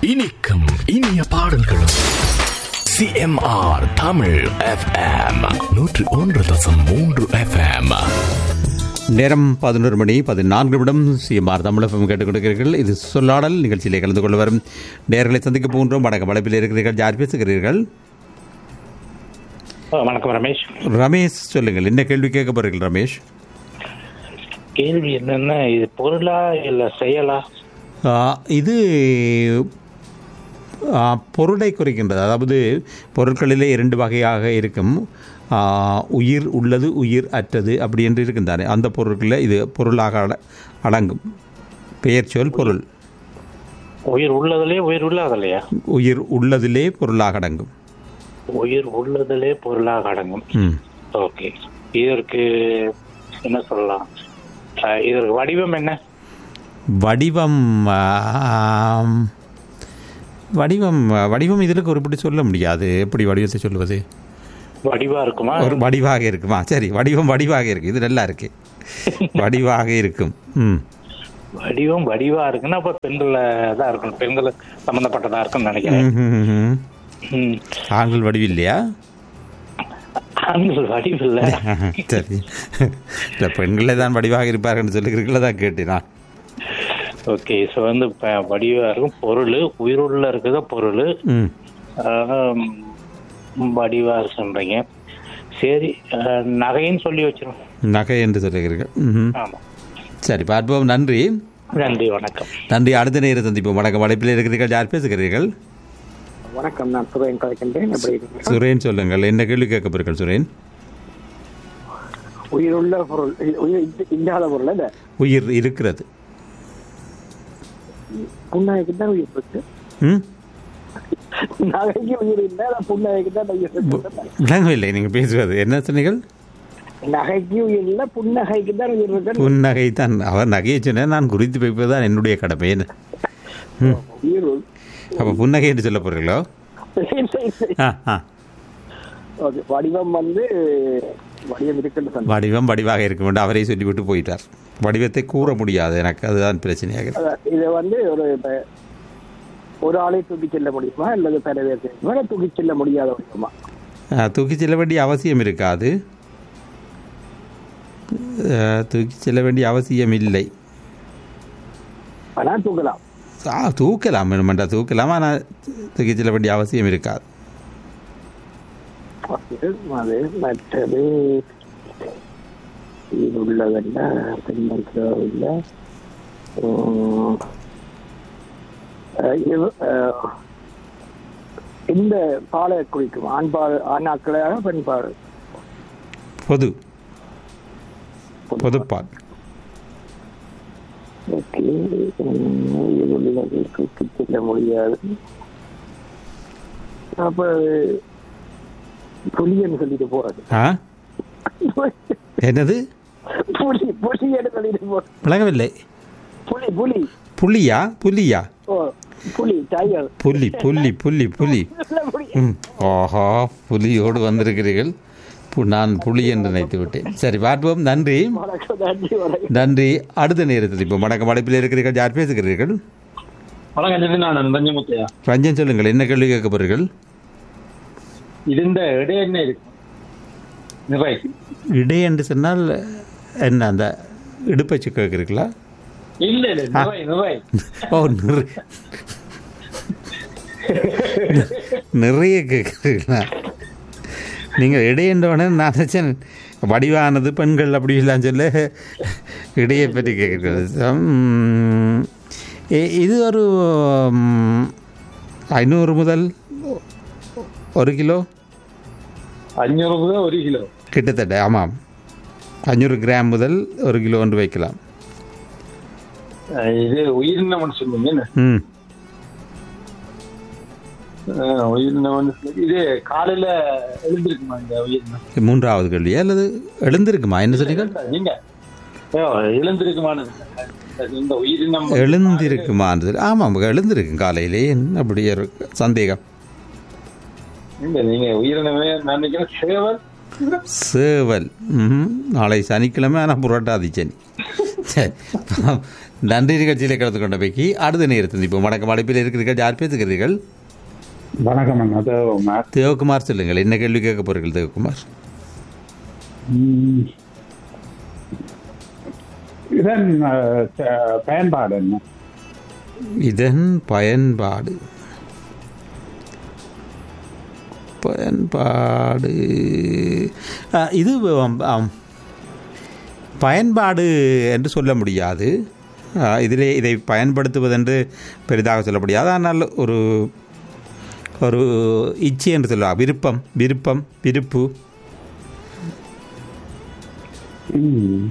இனிக்கும் இனிய பாடல்களும் சிஎம்ஆர் தமிழ் எஃப்எம் நூற்று ஒன்று தசம் மூன்று எஃப்எம் நேரம் பதினோரு மணி பதினான்கு நிமிடம் சிஎம்ஆர் தமிழகம் கேட்டுக் கொடுக்கிறீர்கள் இது சொல்லாடல் நிகழ்ச்சியிலே கலந்து கொள்ள வரும் நேர்களை சந்திக்க போன்றோம் வணக்கம் வளைப்பில் இருக்கிறீர்கள் யார் பேசுகிறீர்கள் ஆ, வணக்கம் ரமேஷ் ரமேஷ் சொல்லுங்கள் என்ன கேள்வி கேட்க போறீர்கள் ரமேஷ் கேள்வி என்னன்னா இது பொருளா இல்ல செயலா ஆ, இது ஆ, பொருளை குறைக்கின்றது அதாவது பொருட்களிலே இரண்டு வகையாக இருக்கும் ஆ, உயிர் உள்ளது உயிர் அற்றது அப்படி என்று இருக்கும் தானே அந்த பொருட்களில் இது பொருளாக அட- அடங்கும் பெயர் சொல் பொருள் உயிர் உள்ளதுலயே உயிர் இல்லாதலையா உயிர் உள்ளதிலே பொருளாக அடங்கும் உயிர் உள்ளதுலே பொருளாக அடங்கும் ம் ஓகே இதற்கு என்ன சொல்லலாம் ஆ, இதற்கு வடிவம் என்ன வடிவம் ஆம், வடிவம் வடிவம் இதில் குறிப்பிட்டு சொல்ல முடியாது எப்படி வடிவத்தை சொல்லுவது வடிவா இருக்குமா ஒரு வடிவாக இருக்குமா சரி வடிவம் வடிவாக இருக்கு இது நல்லா இருக்கு வடிவாக இருக்கும் ம் வடிவம் வடிவா இருக்குன்னா அப்ப பெண்கள தான் இருக்கணும் பெண்கள் சம்பந்தப்பட்டதா இருக்கும்னு நினைக்கிறேன் ம்ஹும்ஹும். ம். ஆண்கள் வடிவு இல்லையா ஆண்கள் வடிவில்ல சரி இல்லை பெண்களே தான் வடிவாக இருப்பார்கள் சொல்லுகிறீங்களா தான் கேட்டேன் நான் ஓகே ஸோ வந்து ப- வடிவா இருக்கும் பொருள் உயிருள்ள இருக்கிறத பொருள் ம் ஆம், வடிவா சொல்றீங்க சரி அஹ், நகைன்னு சொல்லி வச்சிரும் நகை என்று சொல்லுகிறீர்கள் ம்ஹும். ஆமா சரி பார்ப்போம் நன்றி நன்றி வணக்கம் நன்றி அடுத்த நேரம் சந்திப்போம் வணக்கம் வலைப்பில் இருக்கிறீர்கள் யார் பேசுகிறீர்கள் வணக்கம் நான் சுரேன் கலைக்கின்றேன் எப்படி இருக்கீங்க சுரேன் சொல்லுங்கள் என்ன கேள்வி கேட்க போறீர்கள் சுரேன் உயிருள்ள பொருள் இ- உயிர் இல்ல- இல்லாத பொருள் இல்ல உயிர் இருக்கிறது புண்ணாய்க்கு தான் உயிர் இருக்கு ம் நகைக்கு உயிர் இல்லை ஆனா புண்ணாய்க்கு தான் உயிர் இருக்கு விளங்கவில்லை நீங்கள் பேசுவது என்ன சொன்னீர்கள் நகைக்கு உயிர் இல்லை புன்னகைக்கு தான் உயிர் இருக்கு புன்னகை தான் அவர் நகையை சொன்னேன் நான் குறித்து வைப்பது தான் என்னுடைய கடமை என்ன உயிர் அப்போ புன்னகை என்று சொல்ல போறீங்களோ சரி, சரி, சரி. ஆ ஆ ஓகே வடிவம் வந்து வடிவம் இருக்குன்னு சொன்னேன் வடிவம் வடிவாக இருக்கும் என்று அவரே சொல்லிவிட்டு போயிட்டார் வடிவத்தை கூற முடியாது எனக்கு அதுதான் பிரச்சனையாக இருக்கு. அதான், இதை வந்து ஒரு இப்ப ஒரு ஆளை தூக்கி செல்ல முடியுமா அல்லது பல பேர் செய்யுமா இல்ல தூக்கி செல்ல முடியாத முடியுமா ஆ, தூக்கி செல்ல வேண்டிய அவசியம் இருக்காது ஆ, தூக்கி செல்ல வேண்டிய அவசியம் இல்லை ஆனா தூக்கலாம் ஆ தூக்கலாம் வேணுமெண்டா தூக்கலாம் ஆனால் தூக்கி செல்ல வேண்டிய அவசியம் இருக்காது ஓகே, அது மற்றது இது உள்ளதல்ல பெண்மக்களோ இல்லை உம், அஹ், இது, அஹ், இந்த பாலை குறிக்கும் ஆண் பால் ஆணாக்களையாக பெண் பால் பொது பொதுப்பால் ஓகே உம், இது உள்ளது தூக்கி செல்ல முடியாது அப்ப புலின்னு சொல்லிட்டு போறது ஆ என்னது புலி புலின்னு சொல்லிட்டு போறது விளங்கவில்லை புலி புலி புலியா புலியா ஓ புலி டைகர் புலி புலி புலி புலி புலி ம் ஆஹா புலியோடு வந்திருக்கிறீர்கள் பு- நான் புலி என்று நினைத்து விட்டேன் சரி பார்ப்போம் நன்றி வணக்கம் நன்றி வணக்கம் நன்றி அடுத்த நேரத்தில் இப்போ வணக்கம் அடைப்பில் இருக்கிறீர்கள் யார் பேசுகிறீர்கள் வணக்கம் நான் பஞ்சமுத்தையா ரஞ்சன் சொல்லுங்கள் என்ன கேள்வி கேட்க போறீர்கள் இருந்த இடம் என்ன இருக்கு நிறை இடை என்று சொன்னால் என்ன அந்த இடுப்பை கேட்குறீங்களா இல்ல இல்ல நிறை நிறை ஓ நிறைய நிறைய கேட்குறீங்களா நீங்கள் இடையன்றவனே நான் நினச்சேன் வடிவானது பெண்கள் அப்படி இல்லான்னு சொல்ல இடையை பற்றி கேட்குறது உம், இ- இது ஒரு உம், ஐநூறு முதல் ஒரு கிலோ அஞ்சூறு முதல் ஒரு கிலோ கிட்டத்தட்ட ஆமாம் அஞ்சூறு கிராம் முதல் ஒரு கிலோ ஒன்று வைக்கலாம் அஹ் இது உயிரினம் சொல்லுங்க என்ன ம் அஹ் உயிரினம் இது காலையில எழுந்திருக்குமா இந்த உயிரினம் மூன்றாவது கேள்வியா அல்லது எழுந்திருக்குமா என்ன சொன்னீங்க நீங்க ஐயோ, எழுந்திருக்குமான்னு இந்த உயிரினம் எழுந்திருக்குமான்றது ஆமாம் எழுந்திருக்கும் காலையிலே என்ன அப்படி ஒரு சந்தேகம் இல்ல நீங்க உயிரினமே நான் நினைக்கிறேன் சேவல் சேவல் ம்ஹும். நாளை சனிக்கிழமை ஆனால் புரட்டாதி சனி சரி நன்றி நிகழ்ச்சியில் கலந்து கொண்ட வைக்கி அடுத்த நேரத்தில் சந்திப்போம் வணக்கம் அழைப்பில் இருக்கிறீர்கள் யார் பேசுகிறீர்கள் வணக்கம் அண்ணா தேவகுமார் தேவகுமார் சொல்லுங்கள் என்ன கேள்வி கேட்க போறீர்கள் தேவகுமார் ம். இதன் அஹ், ச- பயன்பாடு என்ன இதன் பயன்பாடு பயன்பாடு ஆ, இது ஆம், ஆம். பயன்பாடு என்று சொல்ல முடியாது ஆ, இதிலே இதை பயன்படுத்துவதென்று பெரிதாக சொல்ல முடியாது ஆனால் ஒரு ஒரு இச்சை என்று சொல்லுவாங்க விருப்பம் விருப்பம் விருப்பு ம்.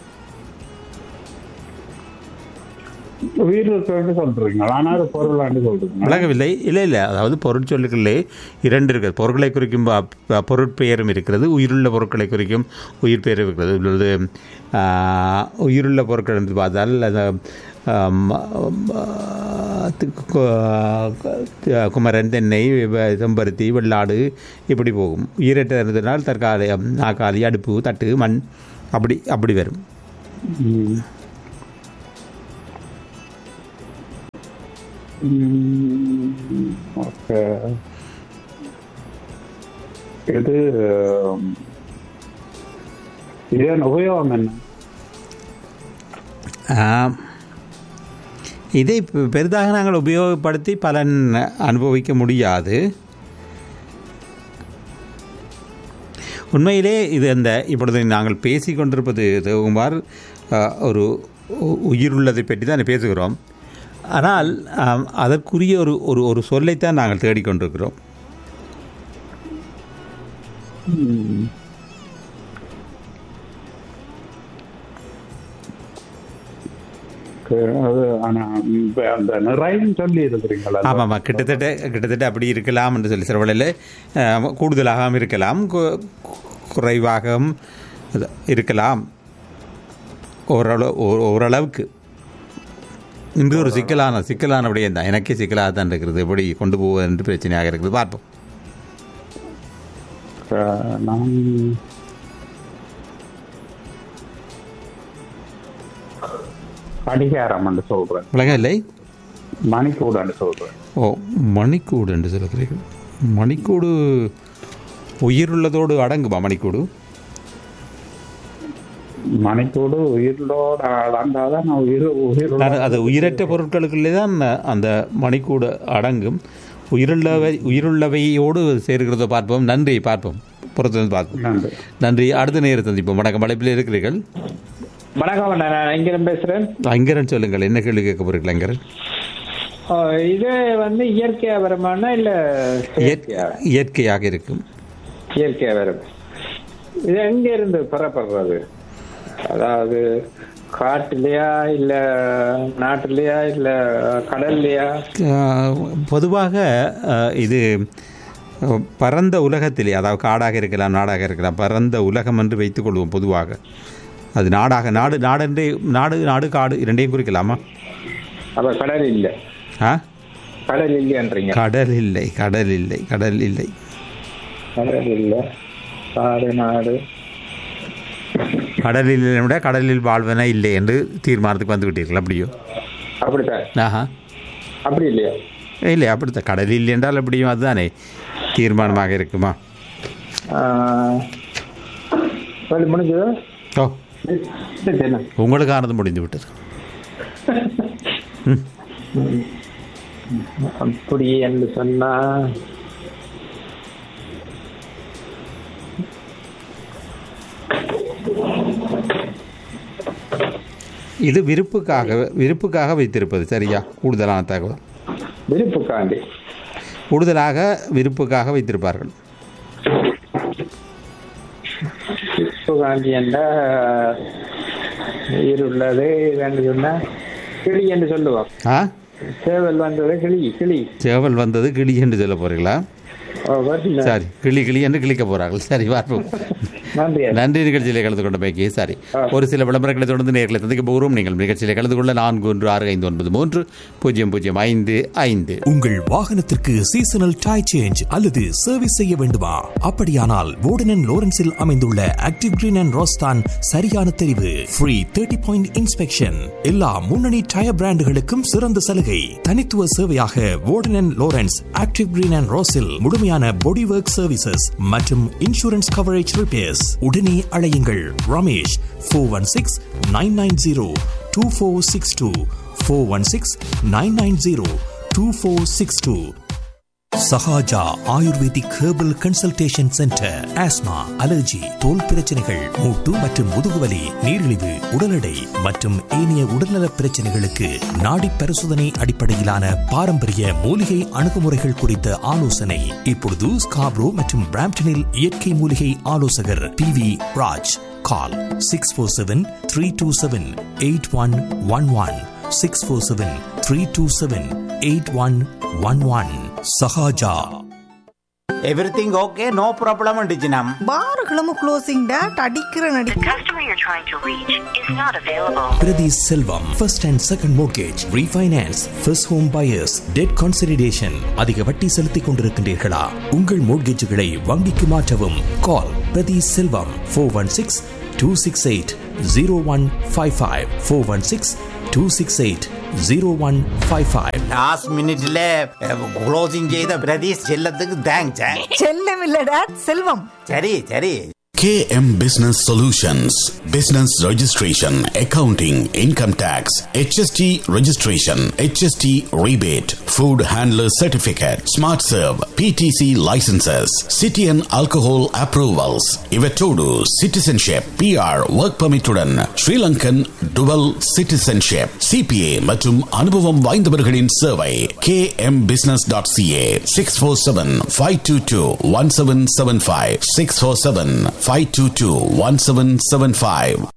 உயிர் இருக்குன்னு சொல்றீங்க ஆனால் அது பொருளாண்டு சொல்றீங்க விளங்கவில்லை இல்லை இல்லை அதாவது பொருட்சொல்லுகளே இரண்டு இருக்கிறது பொருட்களை குறிக்கும் ப- ப- பொருட்பெயரும் இருக்கிறது உயிருள்ள பொருட்களை குறிக்கும் உயிர் பெயர் இருக்கிறது உள்ளது ஆ, உயிருள்ள பொருட்கள் என்று பார்த்தால் அந்த ஆம், ஆ, து- கு- கு- குமரன் தென்னை வெ- செம்பருத்தி வெள்ளாடு இப்படி போகும் உயிரற்ற இருந்ததுனால் தற்காலிகம் நாக்காளி அடுப்பு தட்டு மண் அப்படி அப்படி வரும் ம். ம். ஓகே இது ம், இதன் உபயோகம் என்ன ஆம். இதை பெ- பெரிதாக நாங்கள் உபயோகப்படுத்தி பலன் அனுபவிக்க முடியாது உண்மையிலே இது அந்த இப்பொழுது நாங்கள் பேசி கொண்டிருப்பது தேவகுமார் அ, ஒரு உ- உயிருள்ளதை பற்றி தான் பேசுகிறோம் ஆனால் ஆம், அதற்குரிய ஒரு ஒரு ஒரு சொல்லைத்தான் நாங்கள் தேடிக்கொண்டிருக்கிறோம் ம். ஓகே, அது ஆனா இப்ப அந்த நிறைன்னு சொல்லி இருக்கிறீங்களா ஆமாம் ஆமாம் கிட்டத்தட்ட கிட்டத்தட்ட அப்படி இருக்கலாம் என்று சொல்லி சில வேளையில் கூடுதலாகவும் இருக்கலாம் கு- குறைவாகவும் அது இருக்கலாம் ஓரளவு ஓ- ஓரளவுக்கு இது ஒரு சிக்கலான சிக்கலான விடயம் தான் எனக்கே சிக்கலாக தான் இருக்கிறது எப்படி கொண்டு போவது என்று பிரச்சனையாக இருக்குது பார்ப்போம் அஹ், நான் கடிகாரம் என்று சொல்றேன் விளங்கவில்லை மணிக்கூடன்னு சொல்றேன் ஓ மணிக்கூடு என்று சொல்லுகிறீர்கள் மணிக்கூடு உயிருள்ளதோடு அடங்குமா மணிக்கூடு மணிக்கூடு உயிரோட அடங்காதான் நான் உயிர் உயிர் நான் அது உயிரற்ற பொருட்களுக்குள்ளே தான் அந்த மணிக்கூடு அடங்கும் உயிருள்ளவை உயிருள்ளவையோடு சேர்கிறத பார்ப்போம் நன்றி பார்ப்போம் புறத்திலிருந்து பார்ப்போம் நன்றி நன்றி அடுத்த நேரம் சந்திப்போம் வணக்கம் அழைப்பில் இருக்கிறீர்கள் வணக்கம் அண்ணா நான் எங்கிருந்து பேசுறேன் ஐங்கரன் சொல்லுங்கள் என்ன கேள்வி கேட்க போறீர்கள் ஐங்கரன் ஆ, இது வந்து இயற்கையா வருமானா இல்ல செயற்கையா? இயற்- இயற்கையாக இருக்கும் இயற்கையா வரும் இது எங்க இருந்து பெறப்படுறது அதாவது காட்டுலயா இல்ல நாட்டுலயா இல்ல கடல்லையா ஆஹ், பொதுவாக ஆஹ், இது ஆஹ், பரந்த உலகத்திலே அதாவது காடாக இருக்கலாம் நாடாக இருக்கலாம் பரந்த உலகம் என்று வைத்துக் கொள்வோம் பொதுவாக அது நாடாக நாடு நாடென்றே நாடு நாடு காடு இரண்டையும் குறிக்கலாமா அப்ப கடல் இல்ல ஆ கடல் இல்லையன்றீங்க கடல் இல்லை கடல் இல்லை கடல் இல்லை கடல் இல்ல காடு நாடு கடலில் இல்லை விட கடலில் வாழ்வன இல்லை என்று தீர்மானத்துக்கு வந்து விட்டீர்கள் அப்படியோ அப்படித்தான் ஆஹா அப்படி இல்லையா இல்லை அப்படித்தான் கடல் இல்லை என்றால் எப்படியும் அதுதானே தீர்மானமாக இருக்குமா ஆ, சொல்லி முடிஞ்சது ஓ சரி, என்ன உங்களுக்கானது முடிந்து விட்டது அப்படி என்று சொன்னா இது விருப்புக்காக விருப்புக்காக வைத்திருப்பது சரியா கூடுதலான தகவல் விருப்புக்காண்டி கூடுதலாக விருப்புக்காக வைத்திருப்பார்கள் விருப்புக்காண்டி என்ற உயிர் உள்ளது என்று சொன்னா கிளி என்று சொல்லுவோம் ஆ சேவல் வந்தது கிளி கிளி சேவல் வந்தது கிளி என்று சொல்ல போறீங்களா பாத்தீங்களா? சரி கிளி கிளி என்று கிளிக்க போறார்கள் சரி பார்ப்போம் நன்றி நன்றி நிகழ்ச்சியிலே கலந்து கொண்ட பேக்கி சரி ஒரு சில விளம்பரங்களை தொடர்ந்து நேர்களை சந்திக்க போகிறோம் நீங்கள் நிகழ்ச்சியிலே கலந்து கொள்ள நான்கு ஒன்று ஆறு ஐந்து ஒன்பது மூன்று பூஜ்ஜியம் பூஜ்ஜியம் ஐந்து ஐந்து உங்கள் வாகனத்திற்கு சீசனல் டை சேஞ்ச் அல்லது சர்வீஸ் செய்ய வேண்டுமா அப்படியானால் வோடன் அண்ட் லோரன்ஸில் அமைந்துள்ள ஆக்டிவ் கிரீன் அண்ட் ரோஸ்தான் சரியான தெரிவு ஃப்ரீ தேர்ட்டி பாயிண்ட் இன்ஸ்பெக்ஷன் எல்லா முன்னணி டயர் பிராண்டுகளுக்கும் சிறந்த சலுகை தனித்துவ சேவையாக Woden and Lawrence active green and ரோஸில் முழுமையான பாடி ஒர்க் சர்வீசஸ் மற்றும் இன்சூரன்ஸ் கவரேஜ் ரிப்பேர்ஸ் உடனே அழையுங்கள் Ramesh four one six nine nine zero two four six two four one six nine nine zero two four six two Sahaja ayurvedic herbal consultation centre asthma allergy தோல் பிரச்சனைகள் மூட்டு மற்றும் முதுகுவலி நீரிழிவு உடல் எடை மற்றும் ஏனைய உடல்நலப் பிரச்சனைகளுக்கு நாடி பரிசோதனை அடிப்படையிலான பாரம்பரிய மூலிகை அணுகுமுறைகள் குறித்த ஆலோசனை இப்பொழுது ஸ்காப்ரோ மற்றும் பிராம்டனில் இயற்கை மூலிகை ஆலோசகர் P V Raj call six four seven three two seven eight one one one six four seven three two seven eight one one one Sahaja everything okay no problem அண்டிச்சினம் பாருகளும் க்ளோசிங் டேட் அடிக்கிற நடி The customer you're trying to reach is not available. Prathi Selvam first and second mortgage refinance first home buyers debt consolidation அதிக வட்டி செலுத்திக் கொண்டிருக்கின்றீர்களா உங்கள் மோர்கேஜுகளை வங்கிக்கு மாற்றவும் call Prathi Selvam four one six two six eight zero one five five four one six two six eight zero one five five last மினிட்ல closing செய்த பிரதீஷ் செல்லத்துக்கு thanks செல்லம் இல்ல டேட் செல்வம் சரி சரி KM Business Solutions Business Registration, Accounting, Income Tax, HST Registration, HST Rebate, Food Handler Certificate, Smart Serve, PTC Licenses, City and Alcohol Approvals, Ivetodu, Citizenship, PR, Work Permit உடன் Sri Lankan Dual Citizenship, CPA மற்றும் அனுபவம் வாய்ந்தவர்களின் சேவை kmbusiness.ca 647-522-1775 647-522-1775